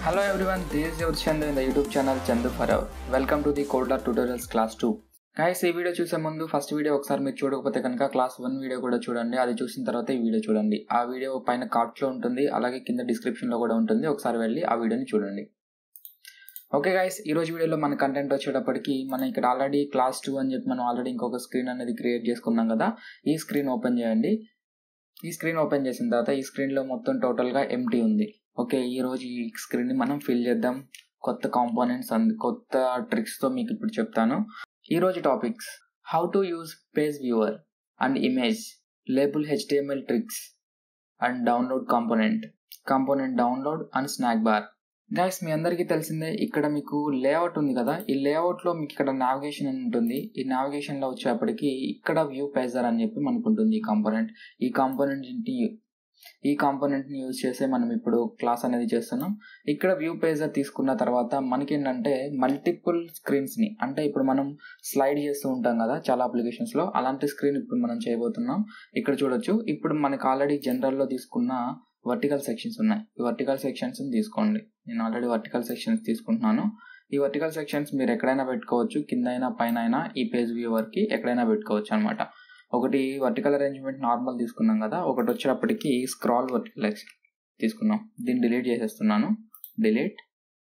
Hello everyone, this is your Chandu in the YouTube channel Chandu Forever. Welcome to the Codelab Tutorials Class 2. Guys ఈ video చూసే ముందు first video ఒకసారి మీరు చూడకపోతే కనుక class one video కూడా చూడండి అది చూసిన తర్వాత ఈ వీడియో చూడండి ఆ వీడియో పైన కార్డ్స్లో ఉంటుంది అలాగే కింద డిస్క్రిప్షన్లో కూడా ఉంటుంది ఒకసారి వెళ్ళి ఆ వీడియోని చూడండి ఓకే గైస్ ఈ రోజు వీడియోలో మన కంటెంట్ వచ్చేటప్పటికి మనం ఇక్కడ ఆల్రెడీ క్లాస్ టూ అని చెప్పి మనం ఆల్రెడీ ఇంకొక స్క్రీన్ అనేది క్రియేట్ చేసుకున్నాం కదా ఈ స్క్రీన్ ఓపెన్ చేయండి ఈ స్క్రీన్ ఓపెన్ చేసిన తర్వాత ఈ స్క్రీన్లో మొత్తం టోటల్గా ఎంటీ ఉంది ఓకే ఈ రోజు ఈ స్క్రీన్ని మనం ఫిల్ చేద్దాం కొత్త కాంపోనెంట్స్ అండ్ కొత్త ట్రిక్స్తో మీకు ఇప్పుడు చెప్తాను ఈ రోజు topics how to use page viewer and image label HTML tricks and download component component download and snack bar guys మీ అందరికీ తెలిసిందే ఇక్కడ మీకు లేఅవుట్ ఉంది కదా ఈ లేఅవుట్లో మీకు ఇక్కడ నావిగేషన్ అని ఉంటుంది ఈ నావిగేషన్లో వచ్చేప్పటికి ఇక్కడ వ్యూ పేజర్ అని చెప్పి మనకు ఉంటుంది ఈ కాంపోనెంట్ ఈ కాంపోనెంట్ ఈ కాంపోనెంట్ని యూజ్ చేసే మనం ఇప్పుడు క్లాస్ అనేది చేస్తున్నాం ఇక్కడ వ్యూ పేజర్ తీసుకున్న తర్వాత మనకేంటంటే మల్టిపుల్ స్క్రీన్స్ని అంటే ఇప్పుడు మనం స్లైడ్ చేస్తూ ఉంటాం కదా చాలా అప్లికేషన్స్లో అలాంటి స్క్రీన్ ఇప్పుడు మనం చేయబోతున్నాం ఇక్కడ చూడొచ్చు ఇప్పుడు మనకు ఆల్రెడీ జనరల్లో తీసుకున్న వర్టికల్ సెక్షన్స్ ఉన్నాయి ఈ వర్టికల్ సెక్షన్స్ తీసుకోండి నేను ఆల్రెడీ వర్టికల్ సెక్షన్స్ తీసుకుంటున్నాను ఈ వర్టికల్ సెక్షన్స్ మీరు ఎక్కడైనా పెట్టుకోవచ్చు కింద అయినా పైన అయినా ఈ పేజ్ వ్యూవర్కి ఎక్కడైనా పెట్టుకోవచ్చు అనమాట ఒకటి వర్టికల్ అరేంజ్మెంట్ నార్మల్ తీసుకున్నాం కదా ఒకటి వచ్చేటప్పటికి స్క్రాల్ వర్టికల్ తీసుకున్నాం దీన్ని డిలీట్ చేసేస్తున్నాను డిలీట్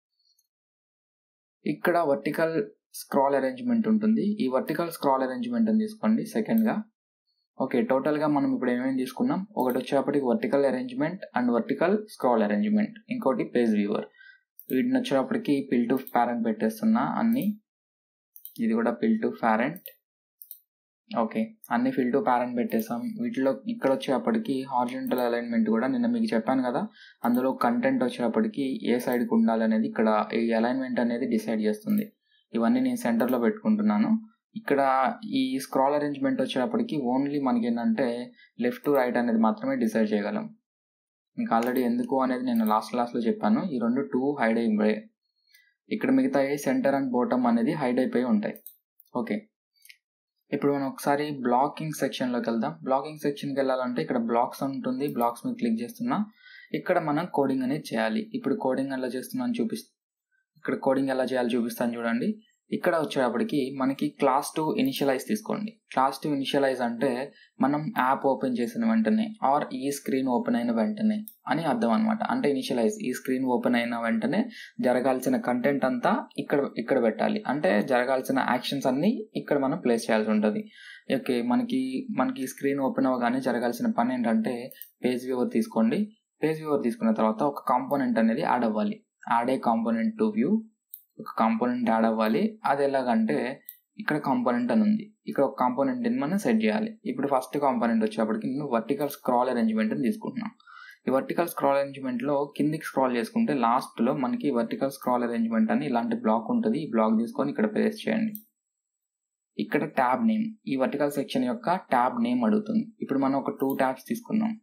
ఇక్కడ వర్టికల్ స్క్రాల్ అరేంజ్మెంట్ ఉంటుంది ఈ వర్టికల్ స్క్రాల్ అరేంజ్మెంట్ అని తీసుకోండి సెకండ్గా ఓకే టోటల్గా మనం ఇప్పుడు ఏమేమి తీసుకున్నాం ఒకటి వచ్చేటప్పటికి vertical arrangement and vertical scroll arrangement ఇంకోటి పేజ్ వ్యూవర్ వీటిని వచ్చేటప్పటికి పిల్ టు ప్యారెంట్ పెట్టేస్తున్నా అన్ని ఇది కూడా పిల్ టు ప్యారెంట్ ఓకే అన్ని ఫిల్ టు ప్యారెంట్ పెట్టేసాం వీటిలో ఇక్కడ వచ్చేటప్పటికి హార్జెంటల్ అలైన్మెంట్ కూడా నిన్న మీకు చెప్పాను కదా అందులో కంటెంట్ వచ్చేటప్పటికి ఏ సైడ్కి ఉండాలనేది ఇక్కడ ఈ అలైన్మెంట్ అనేది డిసైడ్ చేస్తుంది ఇవన్నీ నేను సెంటర్లో పెట్టుకుంటున్నాను ఇక్కడ ఈ స్క్రాల్ అరేంజ్మెంట్ వచ్చేటప్పటికి ఓన్లీ మనకి ఏంటంటే లెఫ్ట్ టు రైట్ అనేది మాత్రమే డిసైడ్ చేయగలం మీకు ఆల్రెడీ ఎందుకు అనేది నేను లాస్ట్ క్లాస్లో చెప్పాను ఈ రెండు టూ హైడ్ అయిపోయాయి ఇక్కడ మిగతా సెంటర్ అండ్ బోటమ్ అనేది హైడ్ అయిపోయి ఉంటాయి ఓకే ఇప్పుడు మనం ఒకసారి బ్లాకింగ్ సెక్షన్లోకి వెళ్దాం బ్లాకింగ్ సెక్షన్కి వెళ్ళాలంటే ఇక్కడ బ్లాక్స్ ఉంటుంది బ్లాక్స్ మీద క్లిక్ చేస్తున్నా ఇక్కడ మనం కోడింగ్ అనేది చేయాలి ఇప్పుడు కోడింగ్ ఎలా చేస్తున్నాను చూపిస్తా ఇక్కడ కోడింగ్ ఎలా చేయాలో చూపిస్తాను చూడండి ఇక్కడ వచ్చేటప్పటికి మనకి క్లాస్ టూ ఇనిషియలైజ్ తీసుకోండి క్లాస్ టూ ఇనిషియలైజ్ అంటే మనం యాప్ ఓపెన్ చేసిన వెంటనే ఆర్ ఈ స్క్రీన్ ఓపెన్ అయిన వెంటనే అని అర్థం అనమాట అంటే ఇనిషియలైజ్ ఈ స్క్రీన్ ఓపెన్ అయిన వెంటనే జరగాల్సిన కంటెంట్ అంతా ఇక్కడ ఇక్కడ పెట్టాలి అంటే జరగాల్సిన యాక్షన్స్ అన్నీ ఇక్కడ మనం ప్లేస్ చేయాల్సి ఉంటుంది ఓకే మనకి మనకి స్క్రీన్ ఓపెన్ అవ్వగానే జరగాల్సిన పని ఏంటంటే పేజ్ వ్యూవర్ తీసుకోండి పేజ్ వ్యూవర్ తీసుకున్న తర్వాత ఒక కాంపోనెంట్ అనేది యాడ్ అవ్వాలి add a component to view ఒక కాంపోనెంట్ యాడ్ అవ్వాలి అది ఎలాగంటే ఇక్కడ కాంపోనెంట్ అని ఉంది ఇక్కడ ఒక కాంపోనెంట్ మనం సెట్ చేయాలి ఇప్పుడు ఫస్ట్ కాంపోనెంట్ వచ్చేప్పటికి నేను వర్టికల్ స్క్రాల్ అరేంజ్మెంట్ అని తీసుకుంటున్నాను ఈ వర్టికల్ స్క్రాల్ అరేంజ్మెంట్లో కిందికి స్క్రాల్ చేసుకుంటే లాస్ట్లో మనకి వర్టికల్ స్క్రాల్ అరేంజ్మెంట్ అని ఇలాంటి బ్లాక్ ఉంటుంది ఈ బ్లాక్ తీసుకొని ఇక్కడ ప్లేస్ చేయండి ఇక్కడ ట్యాబ్ నేమ్ ఈ వర్టికల్ సెక్షన్ యొక్క ట్యాబ్ నేమ్ అడుగుతుంది ఇప్పుడు మనం ఒక టూ ట్యాబ్స్ తీసుకున్నాం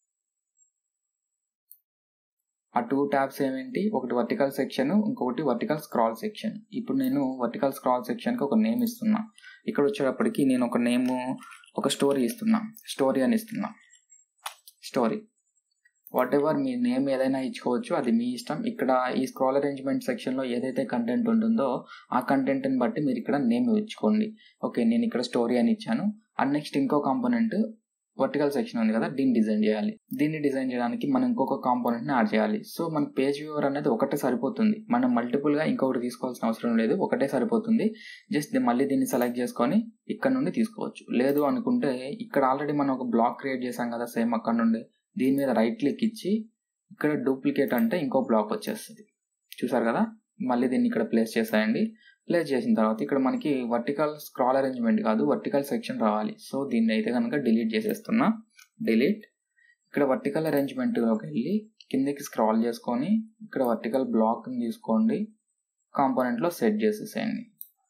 ఆ టూ ట్యాబ్స్ ఏమేంటి ఒకటి వర్టికల్ సెక్షన్ ఇంకొకటి వర్టికల్ స్క్రాల్ సెక్షన్ ఇప్పుడు నేను వర్టికల్ స్క్రాల్ సెక్షన్కి ఒక నేమ్ ఇస్తున్నా ఇక్కడ వచ్చేటప్పటికి నేను ఒక నేమ్ ఒక స్టోరీ ఇస్తున్నా స్టోరీ అని ఇస్తున్నా స్టోరీ వాట్ ఎవర్ మీ నేమ్ ఏదైనా ఇచ్చుకోవచ్చు అది మీ ఇష్టం ఇక్కడ ఈ స్క్రాల్ అరేంజ్మెంట్ సెక్షన్లో ఏదైతే కంటెంట్ ఉంటుందో ఆ కంటెంట్ని బట్టి మీరు ఇక్కడ నేమ్ ఇచ్చుకోండి ఓకే నేను ఇక్కడ స్టోరీ అని ఇచ్చాను అండ్ నెక్స్ట్ ఇంకో కాంపోనెంట్ వర్టికల్ సెక్షన్ ఉంది కదా దీన్ని డిజైన్ చేయాలి దీన్ని డిజైన్ చేయడానికి మనం ఇంకొక కాంపోనెంట్ని యాడ్ చేయాలి సో మన పేజ్ వ్యూవర్ అనేది ఒకటే సరిపోతుంది మనం మల్టిపుల్గా ఇంకొకటి తీసుకోవాల్సిన అవసరం లేదు ఒకటే సరిపోతుంది జస్ట్ మళ్ళీ దీన్ని సెలెక్ట్ చేసుకొని ఇక్కడ నుండి తీసుకోవచ్చు లేదు అనుకుంటే ఇక్కడ ఆల్రెడీ మనం ఒక బ్లాక్ క్రియేట్ చేసాం కదా సేమ్ అక్కడ నుండి దీని మీద రైట్ క్లిక్ ఇచ్చి ఇక్కడ డూప్లికేట్ అంటే ఇంకో బ్లాక్ వచ్చేస్తుంది చూసారు కదా మళ్ళీ దీన్ని ఇక్కడ ప్లేస్ చేసేయండి ప్లేస్ చేసిన తర్వాత ఇక్కడ మనకి వర్టికల్ స్క్రాల్ అరేంజ్మెంట్ కాదు వర్టికల్ సెక్షన్ రావాలి సో దీన్ని అయితే కనుక డిలీట్ చేసేస్తున్నా డిలీట్ ఇక్కడ వర్టికల్ అరేంజ్మెంట్లోకి వెళ్ళి కిందకి స్క్రాల్ చేసుకొని ఇక్కడ వర్టికల్ బ్లాక్ని తీసుకోండి కాంపోనెంట్లో సెట్ చేసేసేయండి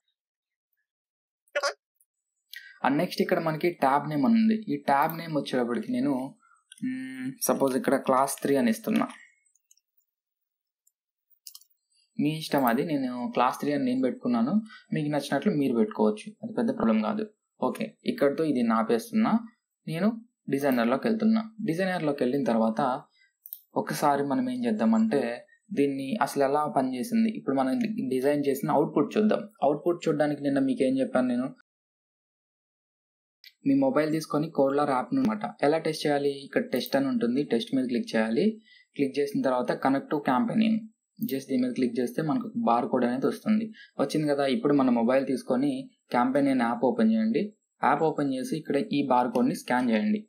అండ్ నెక్స్ట్ ఇక్కడ మనకి ట్యాబ్ నేమ్ అని ఉంది ఈ ట్యాబ్ నేమ్ వచ్చేటప్పటికి నేను సపోజ్ ఇక్కడ క్లాస్ త్రీ అని ఇస్తున్నా మీ ఇష్టం అది నేను క్లాస్ త్రీ అని నేను పెట్టుకున్నాను మీకు నచ్చినట్లు మీరు పెట్టుకోవచ్చు అది పెద్ద ప్రాబ్లం కాదు ఓకే ఇక్కడితో ఇది నాపేస్తున్నా నేను డిజైనర్లోకి వెళ్తున్నా డిజైనర్లోకి వెళ్ళిన తర్వాత ఒకసారి మనం ఏం చేద్దామంటే దీన్ని అసలు ఎలా పనిచేసింది ఇప్పుడు మనం డిజైన్ చేసిన అవుట్పుట్ చూద్దాం అవుట్పుట్ చూడడానికి నిన్న మీకు ఏం చెప్పాను నేను మీ మొబైల్ తీసుకొని కోడ్లర్ యాప్ అనమాట ఎలా టెస్ట్ చేయాలి ఇక్కడ టెస్ట్ అని ఉంటుంది టెస్ట్ మీద క్లిక్ చేయాలి క్లిక్ చేసిన తర్వాత కనెక్ట్ టు క్యాంపెయిన్ జస్ట్ దీని మీద క్లిక్ చేస్తే మనకు బార్ కోడ్ అనేది వస్తుంది వచ్చింది కదా ఇప్పుడు మన మొబైల్ తీసుకొని క్యాంపెయిన్ యాప్ ఓపెన్ చేయండి యాప్ ఓపెన్ చేసి ఇక్కడ ఈ బార్ కోడ్ని స్కాన్ చేయండి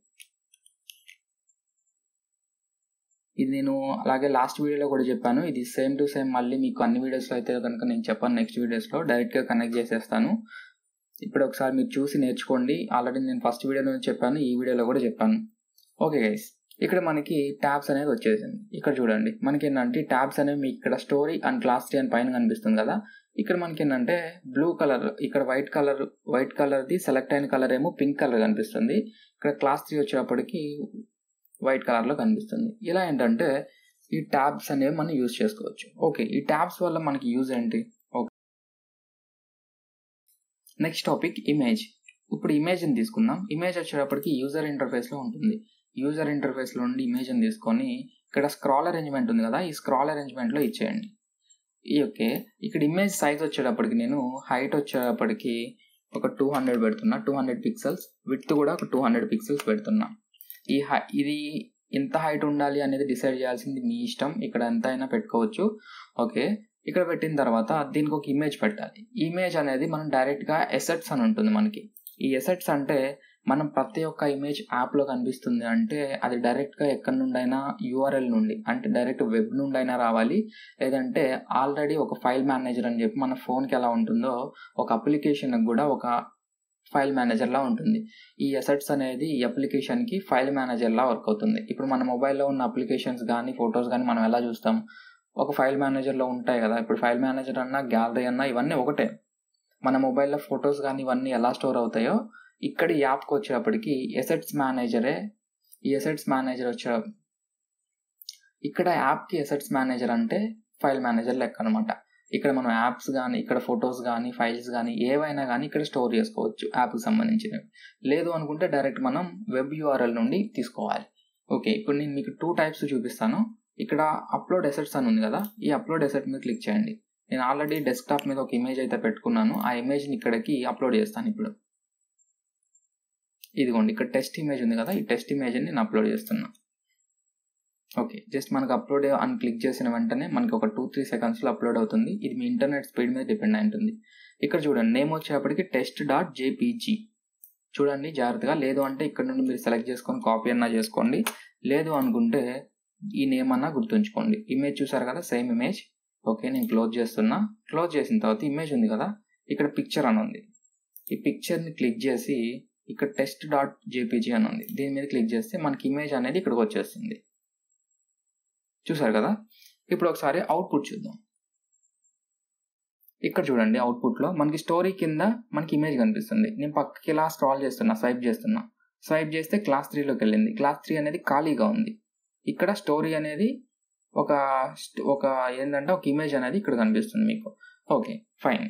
ఇది నేను అలాగే లాస్ట్ వీడియోలో కూడా చెప్పాను ఇది సేమ్ టు సేమ్ మళ్ళీ మీకు అన్ని వీడియోస్లో అయితే కనుక నేను చెప్పాను నెక్స్ట్ వీడియోస్లో డైరెక్ట్గా కనెక్ట్ చేసేస్తాను ఇప్పుడు ఒకసారి మీరు చూసి నేర్చుకోండి ఆల్రెడీ నేను ఫస్ట్ వీడియోలో చెప్పాను ఈ వీడియోలో కూడా చెప్పాను ఓకే గైస్ ఇక్కడ మనకి ట్యాబ్స్ అనేది వచ్చేసింది ఇక్కడ చూడండి మనకి ఏంటంటే ట్యాబ్స్ అనేవి మీకు ఇక్కడ స్టోరీ అండ్ క్లాస్ టీ అని పైన కనిపిస్తుంది కదా ఇక్కడ మనకి ఏంటంటే బ్లూ కలర్ ఇక్కడ వైట్ కలర్ వైట్ కలర్ది సెలెక్ట్ అయిన కలర్ ఏమో పింక్ కలర్ కనిపిస్తుంది ఇక్కడ క్లాస్ త్రీ వచ్చేటప్పటికి వైట్ కలర్లో కనిపిస్తుంది ఇలా ఏంటంటే ఈ ట్యాబ్స్ అనేవి మనం యూజ్ చేసుకోవచ్చు ఓకే ఈ ట్యాబ్స్ వల్ల మనకి యూజ్ ఏంటి ఓకే నెక్స్ట్ టాపిక్ ఇమేజ్ ఇప్పుడు ఇమేజ్ని తీసుకుందాం ఇమేజ్ వచ్చేటప్పటికి యూజర్ ఇంటర్ఫేస్లో ఉంటుంది యూజర్ ఇంటర్ఫేస్లో నుండి ఇమేజ్ని తీసుకొని ఇక్కడ స్క్రాల్ అరేంజ్మెంట్ ఉంది కదా ఈ స్క్రాల్ అరేంజ్మెంట్లో ఇచ్చేయండి ఈ ఓకే ఇక్కడ ఇమేజ్ సైజ్ వచ్చేటప్పటికి నేను హైట్ వచ్చేటప్పటికి ఒక టూ హండ్రెడ్ పెడుతున్నా టూ హండ్రెడ్ పిక్సెల్స్ విత్ కూడా ఒక టూ హండ్రెడ్ పిక్సెల్స్ పెడుతున్నా ఈ హై ఇది ఎంత హైట్ ఉండాలి అనేది డిసైడ్ చేయాల్సింది మీ ఇష్టం ఇక్కడ ఎంత అయినా పెట్టుకోవచ్చు ఓకే ఇక్కడ పెట్టిన తర్వాత దీనికి ఒక ఇమేజ్ పెట్టాలి ఇమేజ్ అనేది మనం డైరెక్ట్గా ఎసెట్స్ అని ఉంటుంది మనకి ఈ ఎసెట్స్ అంటే మనం ప్రతి ఒక్క ఇమేజ్ యాప్లో కనిపిస్తుంది అంటే అది డైరెక్ట్గా ఎక్కడి నుండైనా యూఆర్ఎల్ నుండి అంటే డైరెక్ట్ వెబ్ నుండి అయినా రావాలి లేదంటే ఆల్రెడీ ఒక ఫైల్ మేనేజర్ అని చెప్పి మన ఫోన్కి ఎలా ఉంటుందో ఒక అప్లికేషన్కి కూడా ఒక ఫైల్ మేనేజర్లా ఉంటుంది ఈ అసెట్స్ అనేది ఈ అప్లికేషన్కి ఫైల్ మేనేజర్లా వర్క్ అవుతుంది ఇప్పుడు మన మొబైల్లో ఉన్న అప్లికేషన్స్ కానీ ఫొటోస్ కానీ మనం ఎలా చూస్తాం ఒక ఫైల్ మేనేజర్లో ఉంటాయి కదా ఇప్పుడు ఫైల్ మేనేజర్ అన్నా గ్యాలరీ అన్నా ఇవన్నీ ఒకటే మన మొబైల్లో ఫొటోస్ కానీ ఇవన్నీ ఎలా స్టోర్ అవుతాయో ఇక్కడ యాప్కి వచ్చేటప్పటికి ఎసెట్స్ మేనేజరే ఈ ఎసెట్స్ మేనేజర్ వచ్చే ఇక్కడ యాప్కి ఎసెట్స్ మేనేజర్ అంటే ఫైల్ మేనేజర్ లెక్క అనమాట ఇక్కడ మనం యాప్స్ కానీ ఇక్కడ ఫొటోస్ కానీ ఫైల్స్ కానీ ఏవైనా కానీ ఇక్కడ స్టోర్ చేసుకోవచ్చు యాప్కి సంబంధించినవి లేదు అనుకుంటే డైరెక్ట్ మనం వెబ్ యూఆర్ఎల్ నుండి తీసుకోవాలి ఓకే ఇప్పుడు నేను మీకు టూ టైప్స్ చూపిస్తాను ఇక్కడ అప్లోడ్ ఎసెట్స్ అని ఉంది కదా ఈ అప్లోడ్ ఎసెట్ మీద క్లిక్ చేయండి నేను ఆల్రెడీ డెస్క్టాప్ మీద ఒక ఇమేజ్ అయితే పెట్టుకున్నాను ఆ ఇమేజ్ని ఇక్కడికి అప్లోడ్ చేస్తాను ఇప్పుడు ఇదిగోండి ఇక్కడ టెస్ట్ ఇమేజ్ ఉంది కదా ఈ టెస్ట్ ఇమేజ్ని నేను అప్లోడ్ చేస్తున్నా ఓకే జస్ట్ మనకు అప్లోడ్ అని క్లిక్ చేసిన వెంటనే మనకి ఒక టూ త్రీ సెకండ్స్లో అప్లోడ్ అవుతుంది ఇది మీ ఇంటర్నెట్ స్పీడ్ మీద డిపెండ్ అయి ఉంటుంది ఇక్కడ చూడండి నేమ్ వచ్చేటప్పటికి టెస్ట్ డాట్ జేపీజీ చూడండి జాగ్రత్తగా లేదు అంటే ఇక్కడ నుండి మీరు సెలెక్ట్ చేసుకొని కాపీ అన్నా చేసుకోండి లేదు అనుకుంటే ఈ నేమ్ అన్నా గుర్తుంచుకోండి ఇమేజ్ చూసారు కదా సేమ్ ఇమేజ్ ఓకే నేను క్లోజ్ చేస్తున్నా క్లోజ్ చేసిన తర్వాత ఇమేజ్ ఉంది కదా ఇక్కడ పిక్చర్ అని ఉంది ఈ పిక్చర్ని క్లిక్ చేసి ఇక్కడ టెస్ట్ డాట్ జేపీజీ అని ఉంది దీని మీద క్లిక్ చేస్తే మనకి ఇమేజ్ అనేది ఇక్కడికి వచ్చేస్తుంది చూసారు కదా ఇప్పుడు ఒకసారి అవుట్పుట్ చూద్దాం ఇక్కడ చూడండి అవుట్పుట్లో మనకి స్టోరీ కింద మనకి ఇమేజ్ కనిపిస్తుంది నేను పక్కకి ఇలా స్క్రాల్ చేస్తున్నా స్వైప్ చేస్తున్నా స్వైప్ చేస్తే క్లాస్ త్రీలోకి వెళ్ళింది క్లాస్ త్రీ అనేది ఖాళీగా ఉంది ఇక్కడ స్టోరీ అనేది ఒక ఒక ఏంటంటే ఒక ఇమేజ్ అనేది ఇక్కడ కనిపిస్తుంది మీకు ఓకే ఫైన్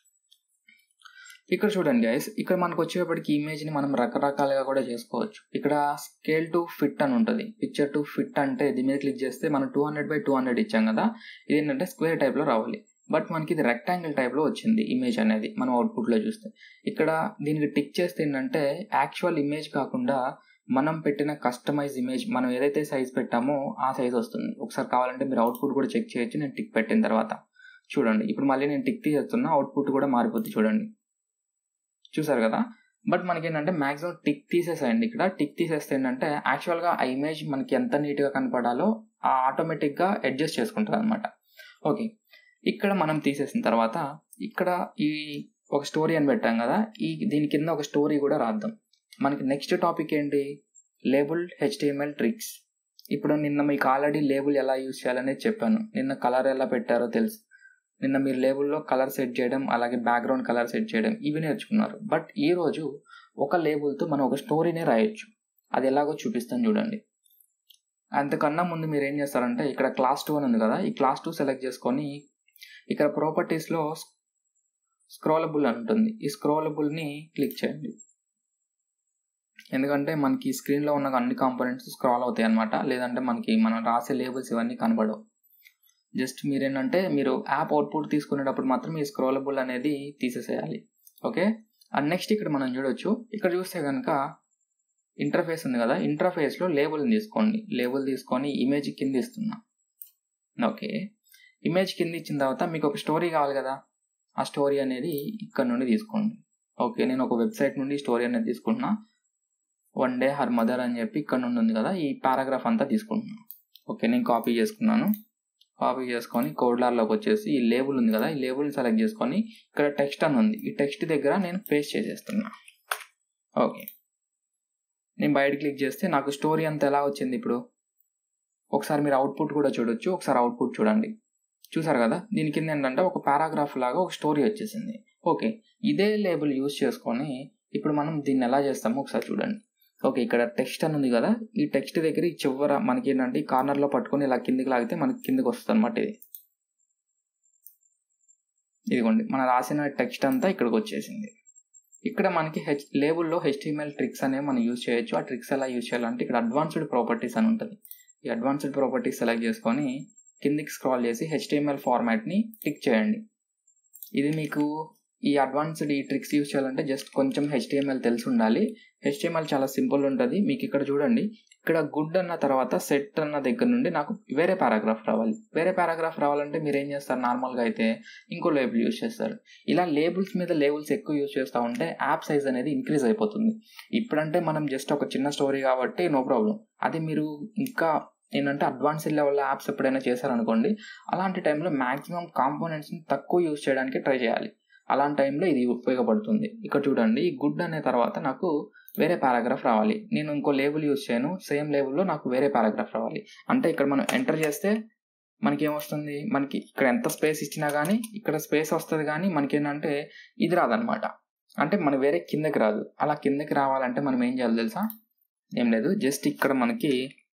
ఇక్కడ చూడండి గైస్ ఇక్కడ మనకు వచ్చేటప్పటికి ఇమేజ్ని మనం రకరకాలుగా కూడా చేసుకోవచ్చు ఇక్కడ స్కేల్ టు ఫిట్ అని ఉంటుంది పిక్చర్ టు ఫిట్ అంటే దీని మీద క్లిక్ చేస్తే మనం two hundred by two hundred ఇచ్చాం కదా ఇది ఏంటంటే స్క్వేర్ టైప్లో రావాలి బట్ మనకి ఇది రెక్టాంగిల్ టైప్లో వచ్చింది ఇమేజ్ అనేది మనం అవుట్పుట్లో చూస్తే ఇక్కడ దీనికి టిక్ చేస్తే ఏంటంటే యాక్చువల్ ఇమేజ్ కాకుండా మనం పెట్టిన కస్టమైజ్ ఇమేజ్ మనం ఏదైతే సైజ్ పెట్టామో ఆ సైజ్ వస్తుంది ఒకసారి కావాలంటే మీరు అవుట్పుట్ కూడా చెక్ చేయొచ్చు నేను టిక్ పెట్టిన తర్వాత చూడండి ఇప్పుడు మళ్ళీ నేను టిక్ తీసేస్తున్నా అవుట్పుట్ కూడా మారిపోతుంది చూడండి చూసారు కదా బట్ మనకి ఏంటంటే మాక్సిమం టిక్ తీసేసేయండి ఇక్కడ టిక్ తీసేస్తే ఏంటంటే యాక్చువల్గా ఆ ఇమేజ్ మనకి ఎంత నీట్గా కనపడాలో ఆ ఆటోమేటిక్గా అడ్జస్ట్ చేసుకుంటుంది అనమాట ఓకే ఇక్కడ మనం తీసేసిన తర్వాత ఇక్కడ ఈ ఒక స్టోరీ అని పెట్టాం కదా ఈ దీని కింద ఒక స్టోరీ కూడా రాద్దాం మనకి నెక్స్ట్ టాపిక్ ఏంటి లేబుల్ హెచ్టిఎంఎల్ ట్రిక్స్ ఇప్పుడు నిన్న మీకు ఆల్రెడీ లేబుల్ ఎలా యూజ్ చేయాలనేది చెప్పాను నిన్న కలర్ ఎలా పెట్టారో తెలుసు నిన్న మీరు లేబుల్లో కలర్ సెట్ చేయడం అలాగే బ్యాక్గ్రౌండ్ కలర్ సెట్ చేయడం ఇవి నేర్చుకున్నారు బట్ ఈరోజు ఒక లేబుల్తో మనం ఒక స్టోరీనే రాయొచ్చు అది ఎలాగో చూపిస్తాను చూడండి అంతకన్నా ముందు మీరు ఏం చేస్తారంటే ఇక్కడ క్లాస్ టూ అని ఉంది కదా ఈ క్లాస్ టూ సెలెక్ట్ చేసుకొని ఇక్కడ ప్రాపర్టీస్లో స్క్రోలబుల్ అని ఉంటుంది ఈ స్క్రోలబుల్ని క్లిక్ చేయండి ఎందుకంటే మనకి స్క్రీన్లో ఉన్న అన్ని కాంపోనెంట్స్ స్క్రాల్ అవుతాయి అనమాట లేదంటే మనకి మనం రాసే లేబుల్స్ ఇవన్నీ కనబడవు జస్ట్ మీరేంటంటే మీరు యాప్ అవుట్పుట్ తీసుకునేటప్పుడు మాత్రం ఈ స్క్రోలబుల్ అనేది తీసేసేయాలి ఓకే అండ్ నెక్స్ట్ ఇక్కడ మనం చూడొచ్చు ఇక్కడ చూస్తే కనుక ఇంటర్ఫేస్ ఉంది కదా ఇంటర్ఫేస్లో లేబుల్ని తీసుకోండి లేబుల్ తీసుకొని ఇమేజ్ కింద ఇస్తున్నా ఓకే ఇమేజ్ కింద ఇచ్చిన తర్వాత మీకు ఒక స్టోరీ కావాలి కదా ఆ స్టోరీ అనేది ఇక్కడ నుండి తీసుకోండి ఓకే నేను ఒక వెబ్సైట్ నుండి స్టోరీ అనేది తీసుకుంటున్నా వన్ డే హర్ మదర్ అని చెప్పి ఇక్కడ నుండి ఉంది కదా ఈ పారాగ్రాఫ్ అంతా తీసుకుంటున్నాను ఓకే నేను కాపీ చేసుకున్నాను కాపీ చేసుకొని కోడ్లార్లోకి వచ్చేసి ఈ లేబుల్ ఉంది కదా ఈ లేబుల్ సెలెక్ట్ చేసుకొని ఇక్కడ టెక్స్ట్ అని ఉంది ఈ టెక్స్ట్ దగ్గర నేను పేస్ట్ చేసేస్తున్నా ఓకే నేను బయట క్లిక్ చేస్తే నాకు స్టోరీ అంతా ఎలా వచ్చింది ఇప్పుడు ఒకసారి మీరు అవుట్పుట్ కూడా చూడొచ్చు ఒకసారి అవుట్పుట్ చూడండి చూసారు కదా దీని కింద ఏంటంటే ఒక పారాగ్రాఫ్ లాగా ఒక స్టోరీ వచ్చేసింది ఓకే ఇదే లేబుల్ యూస్ చేసుకొని ఇప్పుడు మనం దీన్ని ఎలా చేస్తామో ఒకసారి చూడండి ఓకే ఇక్కడ టెక్స్ట్ అని ఉంది కదా ఈ టెక్స్ట్ దగ్గర ఈ చివర మనకి ఏంటంటే ఈ కార్నర్లో పట్టుకొని ఇలా కిందికి లాగితే మనకి కిందికి వస్తుంది అనమాట ఇది ఇదిగోండి మనం రాసిన టెక్స్ట్ అంతా ఇక్కడికి వచ్చేసింది ఇక్కడ మనకి హెచ్ లేబుల్లో హెచ్టిఎంఎల్ ట్రిక్స్ అనేవి మనం యూజ్ చేయొచ్చు ఆ ట్రిక్స్ ఎలా యూజ్ చేయాలంటే ఇక్కడ అడ్వాన్స్డ్ ప్రాపర్టీస్ అని ఉంటుంది ఈ అడ్వాన్స్డ్ ప్రాపర్టీస్ సెలెక్ట్ చేసుకొని కిందికి స్క్రాల్ చేసి హెచ్టిఎంఎల్ ఫార్మాట్ని టిక్ చేయండి ఇది మీకు ఈ అడ్వాన్స్డ్ ఈ ట్రిక్స్ యూజ్ చేయాలంటే జస్ట్ కొంచెం హెచ్టిఎంఎల్ తెలిసి ఉండాలి హెచ్టిఎంఎల్ చాలా సింపుల్ ఉంటుంది మీకు ఇక్కడ చూడండి ఇక్కడ గుడ్ అన్న తర్వాత సెట్ అన్న దగ్గర నుండి నాకు వేరే పారాగ్రాఫ్ రావాలి వేరే పారాగ్రాఫ్ రావాలంటే మీరు ఏం చేస్తారు నార్మల్గా అయితే ఇంకో లేబుల్ యూజ్ చేస్తారు ఇలా లేబుల్స్ మీద లేబుల్స్ ఎక్కువ యూజ్ చేస్తూ ఉంటే యాప్ సైజ్ అనేది ఇంక్రీజ్ అయిపోతుంది ఇప్పుడంటే మనం జస్ట్ ఒక చిన్న స్టోరీ కాబట్టి నో ప్రాబ్లం అది మీరు ఇంకా ఏంటంటే అడ్వాన్స్డ్ లెవెల్ యాప్స్ ఎప్పుడైనా చేశారనుకోండి అలాంటి టైంలో మ్యాక్సిమం కాంపోనెంట్స్ని తక్కువ యూజ్ చేయడానికి ట్రై చేయాలి అలాంటి టైంలో ఇది ఉపయోగపడుతుంది ఇక్కడ చూడండి గుడ్ అనే తర్వాత నాకు వేరే పారాగ్రాఫ్ రావాలి నేను ఇంకో లేబుల్ యూజ్ చేయను సేమ్ లేబుల్లో నాకు వేరే పారాగ్రాఫ్ రావాలి అంటే ఇక్కడ మనం ఎంటర్ చేస్తే మనకి ఏమొస్తుంది మనకి ఇక్కడ ఎంత స్పేస్ ఇచ్చినా కానీ ఇక్కడ స్పేస్ వస్తుంది కానీ మనకి ఏంటంటే ఇది రాదనమాట అంటే మన వేరే కిందకి రాదు అలా కిందకి రావాలంటే మనం ఏం చేయాలి తెలుసా ఏం లేదు జస్ట్ ఇక్కడ మనకి